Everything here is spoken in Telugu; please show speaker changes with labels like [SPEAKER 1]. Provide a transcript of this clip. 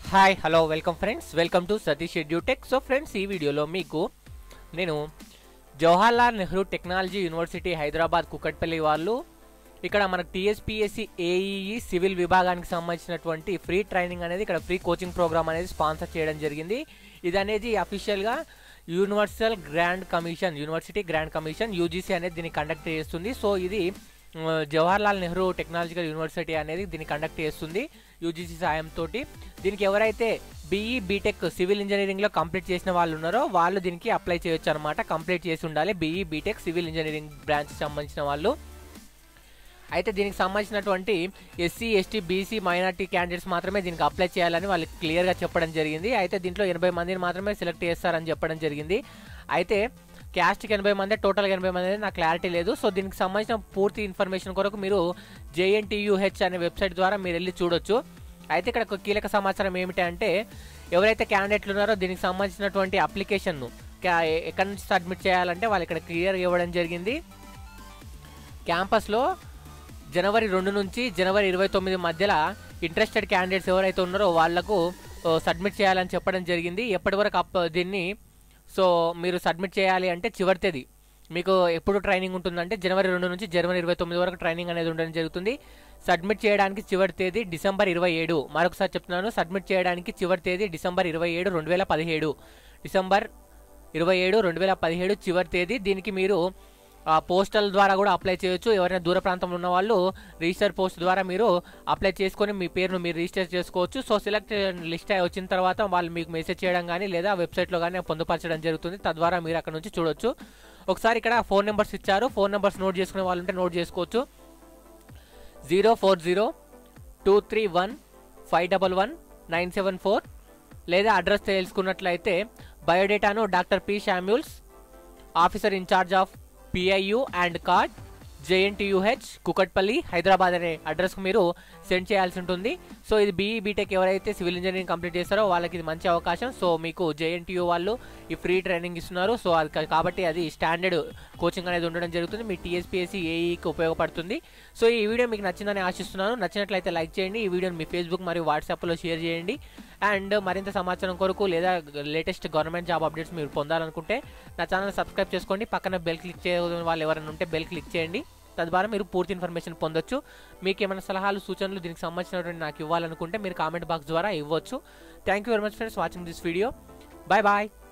[SPEAKER 1] hi hello welcome friends welcome to Satish edutech so friends ఈ వీడియోలో మీకు నేను జవహర్లాల్ నెహ్రూ టెక్నాలజీ యూనివర్సిటీ హైదరాబాద్ కుకట్పల్లి వాళ్ళు ఇక్కడ మనకు టీఎస్పీఎస్సి ఏఈఈ సివిల్ విభాగానికి సంబంధించినటువంటి ఫ్రీ ట్రైనింగ్ అనేది ఇక్కడ ఫ్రీ కోచింగ్ ప్రోగ్రామ్ అనేది స్పాన్సర్ చేయడం జరిగింది ఇది అనేది అఫీషియల్గా universal grant commission university grant commission UGC అనేది దీన్ని కండక్ట్ చేస్తుంది సో ఇది ఆ, జవహర్లాల్ నెహ్రూ టెక్నాలజికల్ యూనివర్సిటీ అనేది దీన్ని కండక్ట్ చేస్తుంది యూజీసీ సాయంతో దీనికి ఎవరైతే బీఈ బీటెక్ సివిల్ ఇంజనీరింగ్లో కంప్లీట్ చేసిన వాళ్ళు ఉన్నారో వాళ్ళు దీనికి అప్లై చేయొచ్చు అనమాట కంప్లీట్ చేసి ఉండాలి BE BTech civil engineering branch సంబంధించిన వాళ్ళు అయితే దీనికి సంబంధించినటువంటి SC ST BC minority candidates మాత్రమే దీనికి అప్లై చేయాలని వాళ్ళు క్లియర్గా చెప్పడం జరిగింది అయితే దీంట్లో ఎనభై మందిని మాత్రమే సెలెక్ట్ చేస్తారని చెప్పడం జరిగింది అయితే క్యాస్ట్కి ఎనభై మంది టోటల్గా ఎనభై మంది అనేది నాకు క్లారిటీ లేదు సో దీనికి సంబంధించిన పూర్తి ఇన్ఫర్మేషన్ కొరకు మీరు జేఎన్టీయూహెచ్ అనే వెబ్సైట్ ద్వారా మీరు వెళ్ళి చూడొచ్చు అయితే ఇక్కడ ఒక కీలక సమాచారం ఏమిటి అంటే ఎవరైతే క్యాండిడేట్లు ఉన్నారో దీనికి సంబంధించినటువంటి అప్లికేషన్ను క్యా- ఎక్కడి నుంచి సబ్మిట్ చేయాలంటే వాళ్ళు ఇక్కడ క్లియర్ ఇవ్వడం జరిగింది క్యాంపస్లో జనవరి రెండు నుంచి జనవరి ఇరవై తొమ్మిది మధ్యలో ఇంట్రెస్టెడ్ క్యాండిడేట్స్ ఎవరైతే ఉన్నారో వాళ్లకు సబ్మిట్ చేయాలని చెప్పడం జరిగింది ఎప్పటి వరకు అప్ దీన్ని సో మీరు సబ్మిట్ చేయాలి అంటే చివరి తేదీ మీకు ఎప్పుడు ట్రైనింగ్ ఉంటుందంటే జనవరి రెండు నుంచి జనవరి ఇరవై తొమ్మిది వరకు ట్రైనింగ్ అనేది ఉండడం జరుగుతుంది సబ్మిట్ చేయడానికి చివరి తేదీ డిసెంబర్ ఇరవై ఏడు మరొకసారి చెప్తున్నాను సబ్మిట్ చేయడానికి చివరి తేదీ డిసెంబర్ ఇరవై ఏడు రెండు వేల పదిహేడు డిసెంబర్ ఇరవై ఏడు రెండు వేల పదిహేడు చివరి తేదీ దీనికి మీరు ఆ, పోస్టల్ ద్వారా కూడా అప్లై చేయొచ్చు ఎవరైనా దూర ప్రాంతంలో ఉన్న వాళ్ళు రిజిస్టర్ పోస్ట్ ద్వారా మీరు అప్లై చేసుకొని మీ పేరును మీరు రిజిస్టర్ చేసుకోవచ్చు సో సెలెక్ట్ లిస్ట్ అయి వచ్చిన తర్వాత వాళ్ళు మీకు మెసేజ్ చేయడం కానీ లేదా వెబ్సైట్లో కానీ పొందుపరచడం జరుగుతుంది తద్వారా మీరు అక్కడ నుంచి చూడొచ్చు ఒకసారి ఇక్కడ ఫోన్ నెంబర్స్ ఇచ్చారు ఫోన్ నెంబర్స్ నోట్ చేసుకునే వాళ్ళు ఉంటే నోట్ చేసుకోవచ్చు zero four zero two three one five double one nine seven four లేదా అడ్రస్ తెలుసుకున్నట్లయితే బయోడేటాను doctor P Samuels officer in-charge of PIU and card JNTUH Kukatpally Hyderabad అనే అడ్రస్కు మీరు సెండ్ చేయాల్సి ఉంటుంది సో ఇది బీఈ బీటెక్ ఎవరైతే సివిల్ ఇంజనీరింగ్ కంప్లీట్ చేస్తారో వాళ్ళకి ఇది మంచి అవకాశం సో మీకు జేఎన్టీయూ వాళ్ళు ఈ ఫ్రీ ట్రైనింగ్ ఇస్తున్నారు సో అది కా- కాబట్టి అది స్టాండర్డ్ కోచింగ్ అనేది ఉండడం జరుగుతుంది మీ టీఎస్పీఎస్సీ ఏఈకి ఉపయోగపడుతుంది సో ఈ వీడియో మీకు నచ్చిందని ఆశిస్తున్నాను నచ్చినట్లయితే లైక్ చేయండి ఈ వీడియోని మీ ఫేస్బుక్ మరియు వాట్సాప్లో షేర్ చేయండి అండ్ మరింత సమాచారం కొరకు లేదా లేటెస్ట్ గవర్నమెంట్ జాబ్ అప్డేట్స్ మీరు పొందాలనుకుంటే నా ఛానల్ సబ్స్క్రైబ్ చేసుకోండి పక్కన బెల్ క్లిక్ చేయని వాళ్ళు ఎవరైనా ఉంటే బెల్ క్లిక్ చేయండి తద్వారా మీరు పూర్తి ఇన్ఫర్మేషన్ పొందొచ్చు మీకు ఏమైనా సలహాలు సూచనలు దీనికి సంబంధించినటువంటి నాకు ఇవ్వాలనుకుంటే మీరు కామెంట్ బాక్స్ ద్వారా ఇవ్వచ్చు thank you very much friends watching this video bye bye